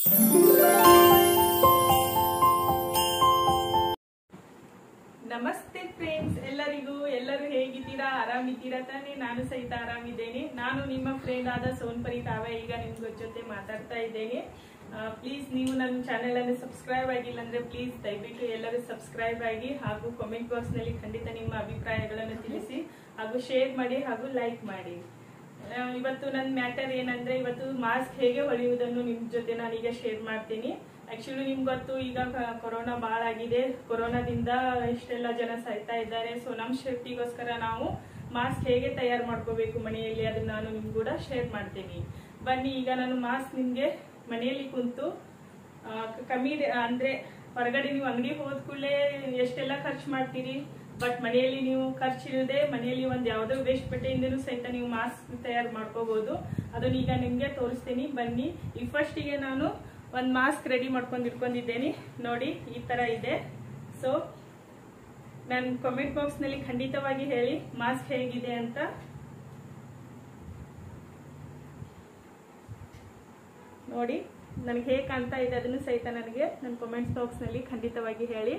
ನಮಸ್ತೆ ಫ್ರೆಂಡ್ಸ್ ಎಲ್ಲರಿಗೂ ಎಲ್ಲರೂ ಹೇಗಿದ್ದೀರಾ ಆರಾಮಿದ್ದೀರಾ ತಾನೇ ನಾನು ಸಹಿತ ಆರಾಮಿದ್ದೇನೆ ನಾನು ನಿಮ್ಮ ಫ್ರೆಂಡ್ ಆದ ಸೋನ್ಪರಿ ತಾವೇ ಈಗ ನಿಮ್ಗಳ ಜೊತೆ ಮಾತಾಡ್ತಾ ಇದ್ದೇನೆ ಪ್ಲೀಸ್ ನೀವು ನನ್ನ ಚಾನೆಲ್ ಅನ್ನು ಸಬ್ಸ್ಕ್ರೈಬ್ ಆಗಿಲ್ಲ ಅಂದ್ರೆ ಪ್ಲೀಸ್ ದಯವಿಟ್ಟು ಎಲ್ಲರೂ ಸಬ್ಸ್ಕ್ರೈಬ್ ಆಗಿ ಹಾಗೂ ಕಾಮೆಂಟ್ ಬಾಕ್ಸ್ ನಲ್ಲಿ ಖಂಡಿತ ನಿಮ್ಮ ಅಭಿಪ್ರಾಯಗಳನ್ನು ತಿಳಿಸಿ ಹಾಗೂ ಶೇರ್ ಮಾಡಿ ಹಾಗೂ ಲೈಕ್ ಮಾಡಿ ಆ, ಇವತ್ತು ನನ್ನ ಮ್ಯಾಟರ್ ಏನಂದ್ರೆ ಇವತ್ತು ಮಾಸ್ಕ್ ಹೇಗೆ ಹೊಳೆಯುವುದನ್ನು ನಿಮ್ ಜೊತೆ ನಾನೀಗ ಶೇರ್ ಮಾಡ್ತೀನಿ ಆಕ್ಚುಲಿ ನಿಮ್ಗೆ ಗೊತ್ತು ಈಗ ಕ- ಕೊರೋನಾ ಭಾಳ ಆಗಿದೆ ಕೊರೋನಾದಿಂದ ಇಷ್ಟೆಲ್ಲ ಜನ ಸಾಯ್ತಾ ಇದ್ದಾರೆ ಸೊ ನಮ್ಮ ಸೇಫ್ಟಿಗೋಸ್ಕರ ನಾವು ಮಾಸ್ಕ್ ಹೇಗೆ ತಯಾರು ಮಾಡ್ಕೋಬೇಕು ಮನೆಯಲ್ಲಿ ಅದನ್ನ ನಾನು ನಿಮ್ಗೆ ಕೂಡ ಶೇರ್ ಮಾಡ್ತೀನಿ ಬನ್ನಿ ಈಗ ನಾನು ಮಾಸ್ಕ್ ನಿಮ್ಗೆ ಮನೆಯಲ್ಲಿ ಕುಂತು ಆ, ಕ- ಕಮ್ಮಿ ರೆ- ಅಂದ್ರೆ ಹೊರಗಡೆ ನೀವು ಅಂಗಡಿ ಹೋದ ಕೂಡಲೇ ಎಷ್ಟೆಲ್ಲ ಖರ್ಚು ಮಾಡ್ತೀರಿ ಬಟ್ ಮನೆಯಲ್ಲಿ ನೀವು ಖರ್ಚಿಲ್ಲದೆ ಮನೆಯಲ್ಲಿ ಒಂದು ಯಾವುದೋ ವೇಸ್ಟ್ ಬಟ್ಟೆಯಿಂದನೂ ಸಹಿತ ನೀವು ಮಾಸ್ಕ್ ತಯಾರು ಮಾಡ್ಕೋಬಹುದು ಅದನ್ನ ಈಗ ನಿಮ್ಗೆ ತೋರಿಸ್ತೀನಿ ಬನ್ನಿ ಈ ಫಸ್ಟಿಗೆ ನಾನು ಒಂದು ಮಾಸ್ಕ್ ರೆಡಿ ಮಾಡ್ಕೊಂಡು ಇಟ್ಕೊಂಡಿದ್ದೇನೆ ನೋಡಿ ಈ ತರ ಇದೆ ಸೊ ನನ್ನ ಕಾಮೆಂಟ್ ಬಾಕ್ಸ್ ನಲ್ಲಿ ಖಂಡಿತವಾಗಿ ಹೇಳಿ ಮಾಸ್ಕ್ ಹೇಗಿದೆ ಅಂತ ನೋಡಿ ನನಗೆ ಹೇಗೆ ಕಾಣ್ತಾ ಇದೆ ಅದನ್ನು ಸಹಿತ ನನಗೆ ನನ್ನ ಕಾಮೆಂಟ್ಸ್ ಬಾಕ್ಸ್ ನಲ್ಲಿ ಖಂಡಿತವಾಗಿ ಹೇಳಿ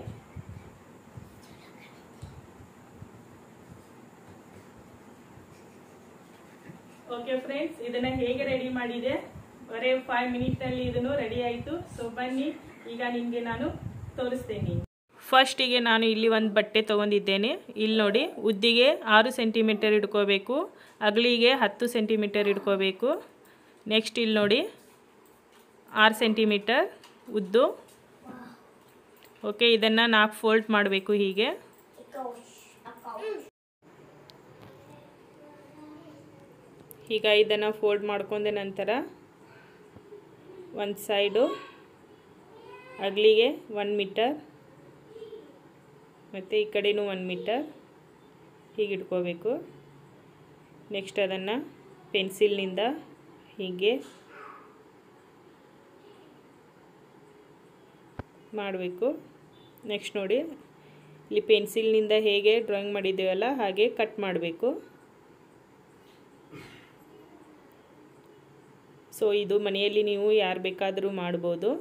ಓಕೆ ಫ್ರೆಂಡ್ಸ್ ಇದನ್ನ ಹೇಗೆ ರೆಡಿ ಮಾಡಿದೆ ಬರೇ ಫೈವ್ ಮಿನಿಟ್ ನಲ್ಲಿ ಇದನ್ನು ರೆಡಿ ಆಯಿತು ಸೊ ಬನ್ನಿ ಈಗ ನಿಮಗೆ ನಾನು ತೋರಿಸ್ತೇನೆ ಫಸ್ಟಿಗೆ ನಾನು ಇಲ್ಲಿ ಒಂದು ಬಟ್ಟೆ ತೊಗೊಂಡಿದ್ದೇನೆ ಇಲ್ಲಿ ನೋಡಿ ಉದ್ದಿಗೆ ಆರು ಸೆಂಟಿಮೀಟರ್ ಇಟ್ಕೋಬೇಕು ಅಗಲಿಗೆ ಹತ್ತು ಸೆಂಟಿಮೀಟರ್ ಇಟ್ಕೋಬೇಕು ನೆಕ್ಸ್ಟ್ ಇಲ್ಲಿ ನೋಡಿ ಆರು ಸೆಂಟಿಮೀಟರ್ ಉದ್ದು ಓಕೆ ಇದನ್ನು ನಾಲ್ಕು ಫೋಲ್ಡ್ ಮಾಡಬೇಕು ಹೀಗೆ ಈಗ ಇದನ್ನು ಫೋಲ್ಡ್ ಮಾಡ್ಕೊಂಡ ನಂತರ ಒಂದು ಸೈಡು ಅಗಲಿಗೆ ಒನ್ ಮೀಟರ್ ಮತ್ತು ಈ ಕಡೆನೂ ಒನ್ ಮೀಟರ್ ಹೀಗೆ ಇಟ್ಕೋಬೇಕು ನೆಕ್ಸ್ಟ್ ಅದನ್ನು ಪೆನ್ಸಿಲ್ನಿಂದ ಹೀಗೆ ಮಾಡಬೇಕು ನೆಕ್ಸ್ಟ್ ನೋಡಿ ಇಲ್ಲಿ ಪೆನ್ಸಿಲ್ನಿಂದ ಹೇಗೆ ಡ್ರಾಯಿಂಗ್ ಮಾಡಿದ್ದೀವಲ್ಲ ಹಾಗೆ ಕಟ್ ಮಾಡಬೇಕು ಸೊ ಇದು ಮನೆಯಲ್ಲಿ ನೀವು ಯಾರು ಬೇಕಾದರೂ ಮಾಡ್ಬೋದು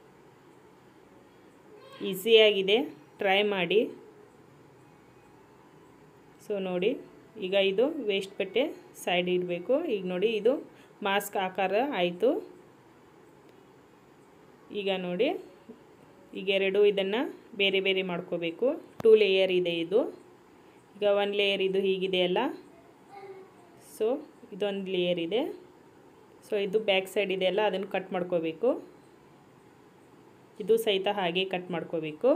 ಈಸಿಯಾಗಿದೆ ಟ್ರೈ ಮಾಡಿ ಸೊ ನೋಡಿ ಈಗ ಇದು ವೇಸ್ಟ್ ಬಟ್ಟೆ ಸೈಡ್ ಇಡಬೇಕು ಈಗ ನೋಡಿ ಇದು ಮಾಸ್ಕ್ ಆಕಾರ ಆಯಿತು ಈಗ ನೋಡಿ ಈಗ ಎರಡು ಇದನ್ನು ಬೇರೆ ಬೇರೆ ಮಾಡ್ಕೋಬೇಕು ಟೂ ಲೇಯರ್ ಇದೆ ಇದು ಈಗ ಒನ್ ಲೇಯರ್ ಇದು ಹೀಗಿದೆಯಲ್ಲ ಸೊ ಇದೊಂದು ಲೇಯರ್ ಇದೆ ಸೊ ಇದು ಬ್ಯಾಕ್ ಸೈಡ್ ಇದೆಯಲ್ಲ ಅದನ್ನು ಕಟ್ ಮಾಡ್ಕೋಬೇಕು ಇದು ಸಹಿತ ಹಾಗೆ ಕಟ್ ಮಾಡ್ಕೋಬೇಕು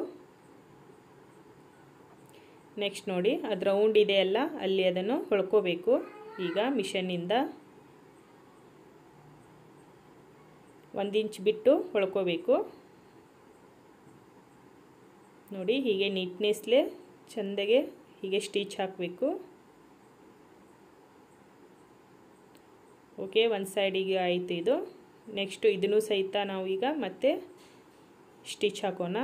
ನೆಕ್ಸ್ಟ್ ನೋಡಿ ಅದು ರೌಂಡ್ ಇದೆಯಲ್ಲ ಅಲ್ಲಿ ಅದನ್ನು ಹೊಳ್ಕೋಬೇಕು ಈಗ ಮಿಷನ್ನಿಂದ ಒಂದು ಇಂಚ್ ಬಿಟ್ಟು ಹೊಳ್ಕೋಬೇಕು ನೋಡಿ ಹೀಗೆ ನೀಟ್ನೆಸ್ಲೆ ಚೆಂದಗೆ ಹೀಗೆ ಸ್ಟಿಚ್ ಹಾಕಬೇಕು ಓಕೆ ಒಂದು ಸೈಡಿಗೆ ಆಯಿತು ಇದು ನೆಕ್ಸ್ಟು ಇದನ್ನು ಸಹಿತ ನಾವು ಈಗ ಮತ್ತೆ ಸ್ಟಿಚ್ ಹಾಕೋಣ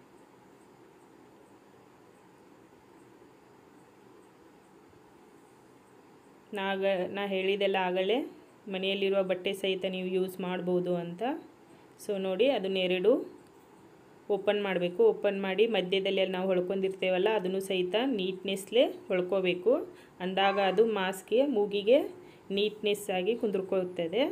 ನಾಗ ನಾ ಹೇಳಿದೆಲ್ಲ ಆಗಲೇ ಮನೆಯಲ್ಲಿರುವ ಬಟ್ಟೆ ಸಹಿತ ನೀವು ಯೂಸ್ ಮಾಡ್ಬೋದು ಅಂತ ಸೊ ನೋಡಿ ಅದನ್ನೆರಡು ಓಪನ್ ಮಾಡಬೇಕು ಓಪನ್ ಮಾಡಿ ಮಧ್ಯದಲ್ಲಿ ಅಲ್ಲಿ ನಾವು ಹೊಳ್ಕೊಂಡಿರ್ತೇವಲ್ಲ ಅದನ್ನು ಸಹಿತ ನೀಟ್ನೆಸ್ಲೇ ಹೊಳ್ಕೋಬೇಕು ಅಂದಾಗ ಅದು ಮಾಸ್ಕ್ಗೆ ಮೂಗಿಗೆ ನೀಟ್ನೆಸ್ ಆಗಿ ಕುಂದ್ರಕೊಳ್ಳುತ್ತದೆ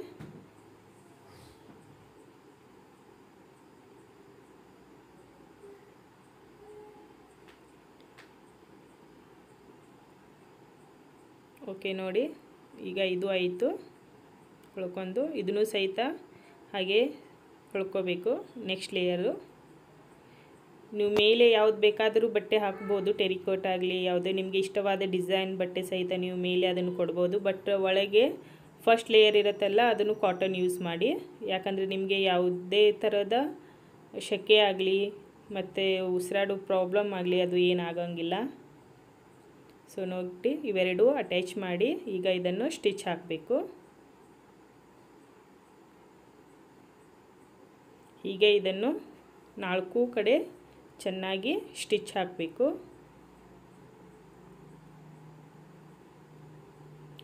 ಓಕೆ ನೋಡಿ ಈಗ ಇದು ಆಯಿತು ಹೊಳ್ಕೊಂಡು ಇದನ್ನು ಸಹಿತ ಹಾಗೆ ಹೊಳ್ಕೋಬೇಕು ನೆಕ್ಸ್ಟ್ ಲೇಯರು ನೀವು ಮೇಲೆ ಯಾವ್ದು ಬೇಕಾದರೂ ಬಟ್ಟೆ ಹಾಕ್ಬೋದು ಟೆರಿಕೋಟ್ ಆಗಲಿ ಯಾವುದೇ ನಿಮಗೆ ಇಷ್ಟವಾದ ಡಿಸೈನ್ ಬಟ್ಟೆ ಸಹಿತ ನೀವು ಮೇಲೆ ಅದನ್ನು ಕೊಡ್ಬೋದು ಬಟ್ ಒಳಗೆ ಫಸ್ಟ್ ಲೇಯರ್ ಇರುತ್ತಲ್ಲ ಅದನ್ನು ಕಾಟನ್ ಯೂಸ್ ಮಾಡಿ ಯಾಕಂದರೆ ನಿಮಗೆ ಯಾವುದೇ ಥರದ ಶೆಕೆ ಆಗಲಿ ಮತ್ತು ಉಸಿರಾಡೋ ಪ್ರಾಬ್ಲಮ್ ಆಗಲಿ ಅದು ಏನಾಗಂಗಿಲ್ಲ ಸೊ ನೋಡಿ ಇವೆರಡು ಅಟ್ಯಾಚ್ ಮಾಡಿ ಈಗ ಇದನ್ನು ಸ್ಟಿಚ್ ಹಾಕಬೇಕು ಹೀಗೆ ಇದನ್ನು ನಾಲ್ಕು ಕಡೆ ಚೆನ್ನಾಗಿ ಸ್ಟಿಚ್ ಹಾಕಬೇಕು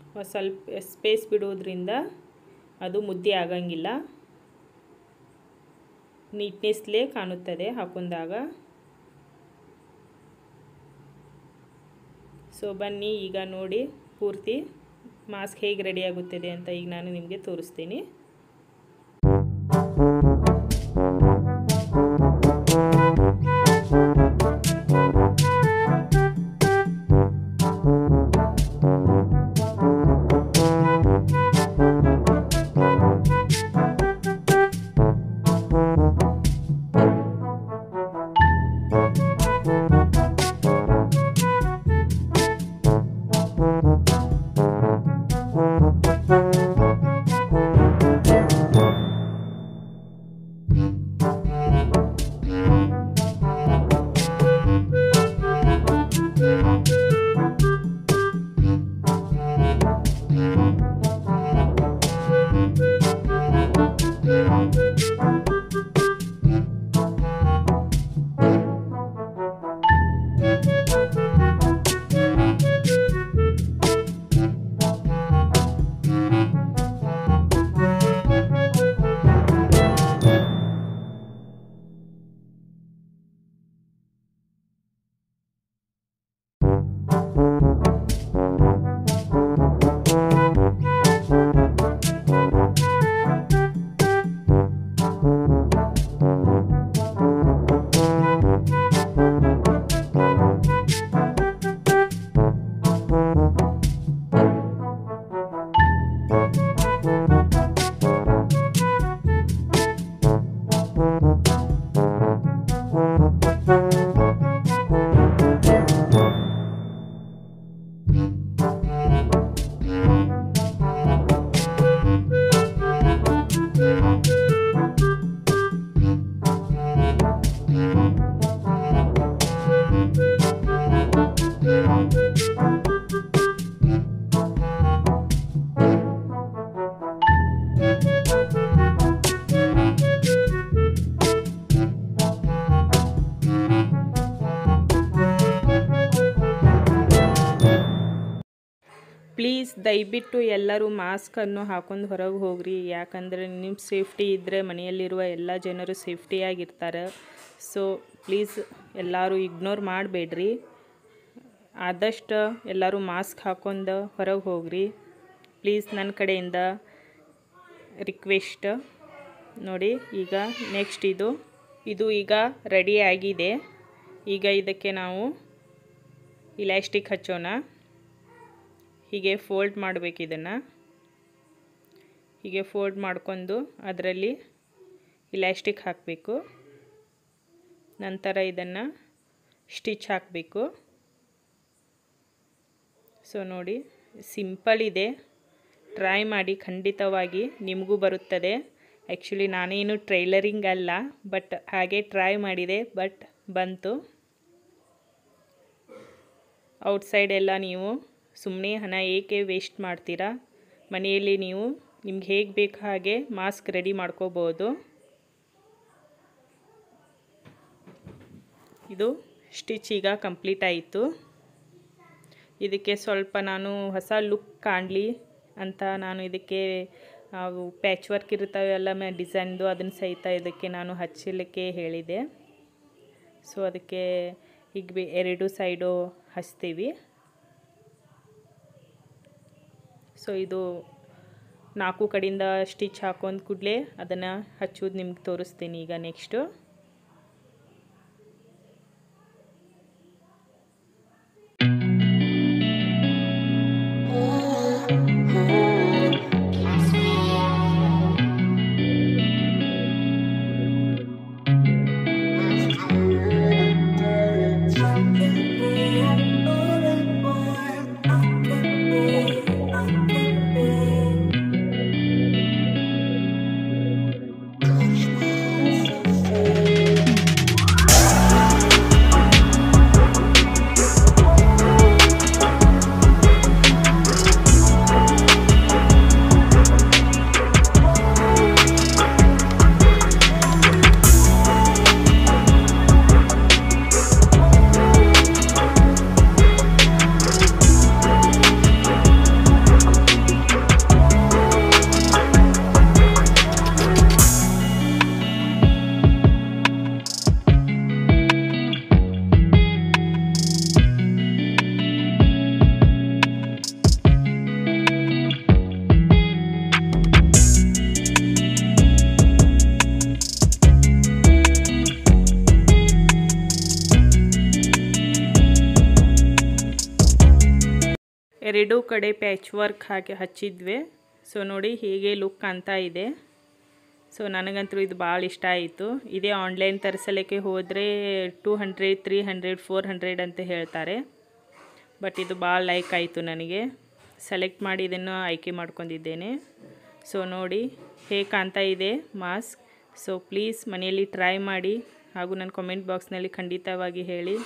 ಸ್ವಲ್ಪ ಸ್ಪೇಸ್ ಬಿಡೋದ್ರಿಂದ ಅದು ಮುದ್ದೆ ಆಗಂಗಿಲ್ಲ ನೀಟ್ನೆಸ್ಲೇ ಕಾಣುತ್ತದೆ ಹಾಕೊಂಡಾಗ ಸೊ ಬನ್ನಿ ಈಗ ನೋಡಿ ಪೂರ್ತಿ ಮಾಸ್ಕ್ ಹೇಗೆ ರೆಡಿ ಆಗುತ್ತದೆ ಅಂತ ಈಗ ನಾನು ನಿಮಗೆ ತೋರಿಸ್ತೀನಿ ಪ್ಲೀಸ್ ದಯವಿಟ್ಟು ಎಲ್ಲರೂ ಮಾಸ್ಕನ್ನು ಹಾಕೊಂಡು ಹೊರಗೆ ಹೋಗ್ರಿ ಯಾಕಂದರೆ ನಿಮ್ಮ ಸೇಫ್ಟಿ ಇದ್ದರೆ ಮನೆಯಲ್ಲಿರುವ ಎಲ್ಲ ಜನರು ಸೇಫ್ಟಿಯಾಗಿರ್ತಾರೆ ಸೊ ಪ್ಲೀಸ್ ಎಲ್ಲರೂ ಇಗ್ನೋರ್ ಮಾಡಬೇಡ್ರಿ ಆದಷ್ಟು ಎಲ್ಲರೂ ಮಾಸ್ಕ್ ಹಾಕೊಂಡು ಹೊರಗೆ ಹೋಗ್ರಿ ಪ್ಲೀಸ್ ನನ್ನ ಕಡೆಯಿಂದ ರಿಕ್ವೆಸ್ಟ್ ನೋಡಿ ಈಗ ನೆಕ್ಸ್ಟ್ ಇದು ಇದು ಈಗ ರೆಡಿ ಆಗಿದೆ ಈಗ ಇದಕ್ಕೆ ನಾವು ಇಲಾಸ್ಟಿಕ್ ಹಚ್ಚೋಣ ಹೀಗೆ ಫೋಲ್ಡ್ ಮಾಡಬೇಕು ಇದನ್ನು ಹೀಗೆ ಫೋಲ್ಡ್ ಮಾಡ್ಕೊಂಡು ಅದರಲ್ಲಿ ಇಲಾಸ್ಟಿಕ್ ಹಾಕಬೇಕು ನಂತರ ಇದನ್ನು ಸ್ಟಿಚ್ ಹಾಕಬೇಕು ಸೊ ನೋಡಿ ಸಿಂಪಲ್ ಇದೆ ಟ್ರೈ ಮಾಡಿ ಖಂಡಿತವಾಗಿ ನಿಮಗೂ ಬರುತ್ತದೆ ಆ್ಯಕ್ಚುಲಿ ನಾನೇನು ಟ್ರೈಲರಿಂಗ್ ಅಲ್ಲ ಬಟ್ ಹಾಗೆ ಟ್ರೈ ಮಾಡಿದೆ ಬಟ್ ಬಂತು ಔಟ್ಸೈಡ್ ಎಲ್ಲ ನೀವು ಸುಮ್ಮನೆ ಹಣ ಏಕೆ ವೇಸ್ಟ್ ಮಾಡ್ತೀರಾ ಮನೆಯಲ್ಲಿ ನೀವು ನಿಮ್ಗೆ ಹೇಗೆ ಬೇಕು ಹಾಗೆ ಮಾಸ್ಕ್ ರೆಡಿ ಮಾಡ್ಕೋಬೋದು ಇದು ಸ್ಟಿಚ್ ಈಗ ಕಂಪ್ಲೀಟ್ ಆಯಿತು ಇದಕ್ಕೆ ಸ್ವಲ್ಪ ನಾನು ಹೊಸ ಲುಕ್ ಕಾಣಲಿ ಅಂತ ನಾನು ಇದಕ್ಕೆ ಪ್ಯಾಚ್ ವರ್ಕ್ ಇರ್ತಾವೆ ಎಲ್ಲ ಮೇ ಡಿಸೈನ್ದು ಅದನ್ನು ಸಹಿತ ಇದಕ್ಕೆ ನಾನು ಹಚ್ಚಲಿಕ್ಕೆ ಹೇಳಿದೆ ಸೊ ಅದಕ್ಕೆ ಈಗ ಬಿ ಎರಡು ಸೈಡು ಹಚ್ತೀವಿ ಸೊ ಇದು ನಾಲ್ಕು ಕಡೆಯಿಂದ ಸ್ಟಿಚ್ ಹಾಕೊಂಡ್ ಕೂಡಲೇ ಅದನ್ನು ಹಚ್ಚೋದು ನಿಮ್ಗೆ ತೋರಿಸ್ತೀನಿ ಈಗ ನೆಕ್ಸ್ಟು Touch me so ಎರಡೂ ಕಡೆ ಪ್ಯಾಚ್ ವರ್ಕ್ ಹಾಕಿ ಹಚ್ಚಿದ್ವಿ ಸೊ ನೋಡಿ ಹೀಗೆ ಲುಕ್ ಕಾಣ್ತಾ ಇದೆ ಸೊ ನನಗಂತೂ ಇದು ಭಾಳ ಇಷ್ಟ ಆಯಿತು ಇದೇ ಆನ್ಲೈನ್ ತರಿಸಲಿಕ್ಕೆ ಹೋದರೆ two hundred three hundred four hundred ಅಂತ ಹೇಳ್ತಾರೆ ಬಟ್ ಇದು ಭಾಳ ಲೈಕ್ ಆಯಿತು ನನಗೆ ಸೆಲೆಕ್ಟ್ ಮಾಡಿ ಇದನ್ನು ಆಯ್ಕೆ ಮಾಡ್ಕೊಂಡಿದ್ದೇನೆ ಸೊ ನೋಡಿ ಹೇಗೆ ಕಾಣ್ತಾ ಇದೆ ಮಾಸ್ಕ್ ಸೊ ಪ್ಲೀಸ್ ಮನೆಯಲ್ಲಿ ಟ್ರೈ ಮಾಡಿ ಹಾಗೂ ನನ್ನ ಕಾಮೆಂಟ್ ಬಾಕ್ಸ್ನಲ್ಲಿ ಖಂಡಿತವಾಗಿ ಹೇಳಿ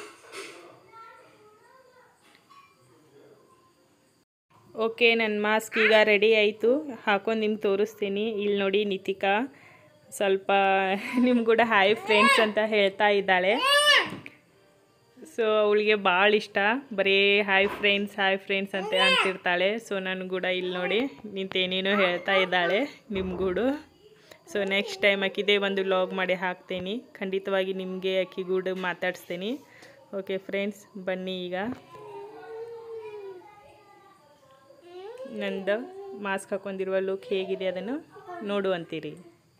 ಓಕೆ ನನ್ನ ಮಾಸ್ಕ್ ಈಗ ರೆಡಿ ಆಯಿತು ಹಾಕೊಂಡು ನಿಮ್ಗೆ ತೋರಿಸ್ತೀನಿ ಇಲ್ಲಿ ನೋಡಿ ನಿತಿಕಾ ಸ್ವಲ್ಪ ನಿಮ್ಗೆ ಕೂಡ ಹಾಯ್ ಫ್ರೆಂಡ್ಸ್ ಅಂತ ಹೇಳ್ತಾ ಇದ್ದಾಳೆ ಸೊ ಅವಳಿಗೆ ಭಾಳ ಇಷ್ಟ ಬರೀ ಹಾಯ್ ಫ್ರೆಂಡ್ಸ್ ಹಾಯ್ ಫ್ರೆಂಡ್ಸ್ ಅಂತ ಅಂತಿರ್ತಾಳೆ ಸೊ ನನಗೆ ಕೂಡ ಇಲ್ಲಿ ನೋಡಿ ನಿಂತೇನೇನೋ ಹೇಳ್ತಾ ಇದ್ದಾಳೆ ನಿಮ್ಗೂಡು ಸೊ ನೆಕ್ಸ್ಟ್ ಟೈಮ್ ಆಕಿದೇ ಒಂದು ಲಾಗ್ ಮಾಡಿ ಹಾಕ್ತೀನಿ ಖಂಡಿತವಾಗಿ ನಿಮಗೆ ಅಕ್ಕಿಗೂಡು ಮಾತಾಡಿಸ್ತೀನಿ ಓಕೆ ಫ್ರೆಂಡ್ಸ್ ಬನ್ನಿ ಈಗ ನಂದು ಮಾಸ್ಕ್ ಹಾಕೊಂಡಿರುವ ಲುಕ್ ಹೇಗಿದೆ ಅದನ್ನು ನೋಡುವಂತೀರಿ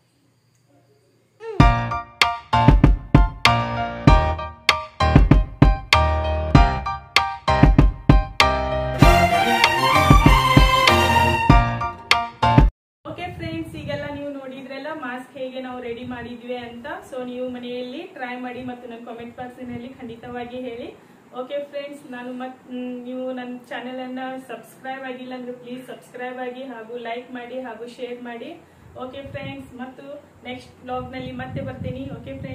ಓಕೆ ಫ್ರೆಂಡ್ಸ್ ಈಗೆಲ್ಲ ನೀವು ನೋಡಿದ್ರಲ್ಲ ಮಾಸ್ಕ್ ಹೇಗೆ ನಾವು ರೆಡಿ ಮಾಡಿದ್ವಿ ಅಂತ ಸೊ ನೀವು ಮನೆಯಲ್ಲಿ ಟ್ರೈ ಮಾಡಿ ಮತ್ತು ನನ್ನ ಕಾಮೆಂಟ್ ಬಾಕ್ಸಿನಲ್ಲಿ ಖಂಡಿತವಾಗಿ ಹೇಳಿ ಓಕೆ ಫ್ರೆಂಡ್ಸ್ ನಾನು ಮತ್ ಮ್, ನೀವು ನನ್ನ ಚಾನೆಲ್ ಅನ್ನ ಸಬ್ಸ್ಕ್ರೈಬ್ ಆಗಿಲ್ಲ ಅಂದ್ರೆ ಪ್ಲೀಸ್ ಸಬ್ಸ್ಕ್ರೈಬ್ ಆಗಿ ಹಾಗೂ ಲೈಕ್ ಮಾಡಿ ಹಾಗೂ ಶೇರ್ ಮಾಡಿ ಓಕೆ ಫ್ರೆಂಡ್ಸ್ ಮತ್ತು ನೆಕ್ಸ್ಟ್ ಬ್ಲಾಗ್ ನಲ್ಲಿ ಮತ್ತೆ ಬರ್ತೀನಿ ಓಕೆ ಫ್ರೆಂಡ್ಸ್